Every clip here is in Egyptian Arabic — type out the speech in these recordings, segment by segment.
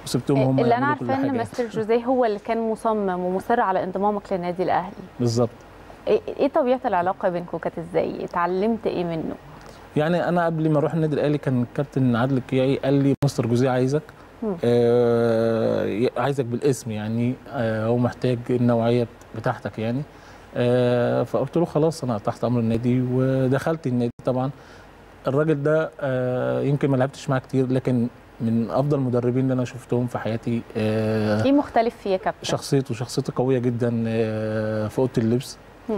وسبتهم هم اللي انا يعملوا كل عارفاه ان حاجة. مستر جوزيه هو اللي كان مصمم ومصر على انضمامك للنادي الاهلي بالظبط ايه إيه طبيعه العلاقه بينكم كانت ازاي اتعلمت ايه منه يعني انا قبل ما اروح النادي الاهلي كان الكابتن عادل الكيعي قال لي مستر جوزيه عايزك مم. آه عايزك بالاسم يعني آه هو محتاج النوعيه بتاعتك يعني آه فقلت له خلاص انا تحت امر النادي ودخلت النادي طبعا الراجل ده آه يمكن ما لعبتش معاه كتير لكن من افضل المدربين اللي انا شفتهم في حياتي آه ايه مختلف فيه يا كابتن شخصيته شخصيته قويه جدا آه، في اوضه اللبس مم.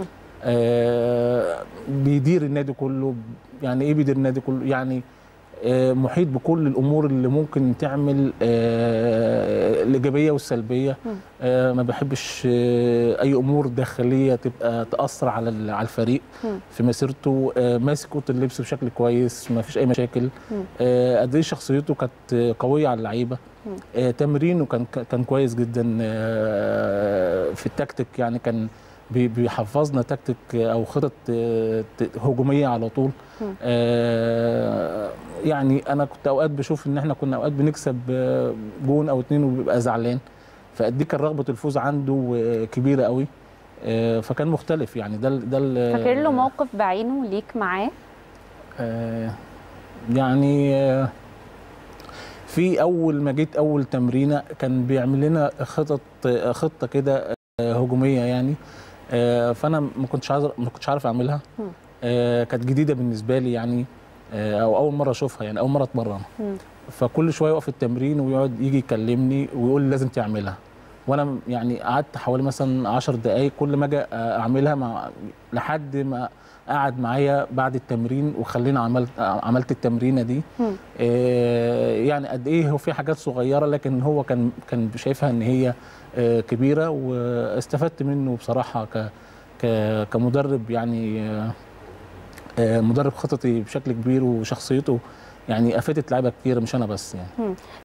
آه، بيدير النادي كله يعني ايه بيدير النادي كله يعني آه، محيط بكل الامور اللي ممكن تعمل آه، الايجابيه والسلبيه مم. آه، ما بحبش آه، اي امور داخليه تبقى تاثر على ال- على الفريق مم. في مسيرته آه، ماسك اوضه اللبس بشكل كويس ما فيش اي مشاكل مم. آه، قد ايه شخصيته كانت قويه على اللعيبه مم. آه، تمرينه كان كان كويس جدا آه، في التكتيك يعني كان بي- بيحفظنا تكتيك او خطط آه، ت- هجوميه على طول مم. آه، يعني انا كنت اوقات بشوف ان احنا كنا اوقات بنكسب آه، جون او اتنين وبيبقى زعلان فقد إيه كان رغبه الفوز عنده آه، كبيره قوي آه، فكان مختلف يعني ده ال- ده ال- فاكر له موقف بعينه ليك معاه آه، يعني آه، في اول ما جيت اول تمرينه كان بيعمل لنا خطط آه، خطه كده آه، هجوميه يعني آه، فانا ما كنتش عايز ما كنتش عارف اعملها مم. آه، كانت جديده بالنسبه لي يعني آه، او اول مره اشوفها يعني اول مره اتمرن مم. فكل شويه يقف التمرين ويقعد يجي يكلمني ويقول لي لازم تعملها وانا يعني قعدت حوالي مثلا 10 دقائق كل ما اجي اعملها مع لحد ما قعد معايا بعد التمرين وخلينا عملت عملت التمرينه دي مم. آه، يعني قد ايه هو في حاجات صغيره لكن هو كان كان شايفها ان هي آه، كبيره واستفدت منه بصراحه ك ك- كمدرب يعني آه، آه، مدرب خططي بشكل كبير وشخصيته يعني افادت لعيبه كتير مش انا بس يعني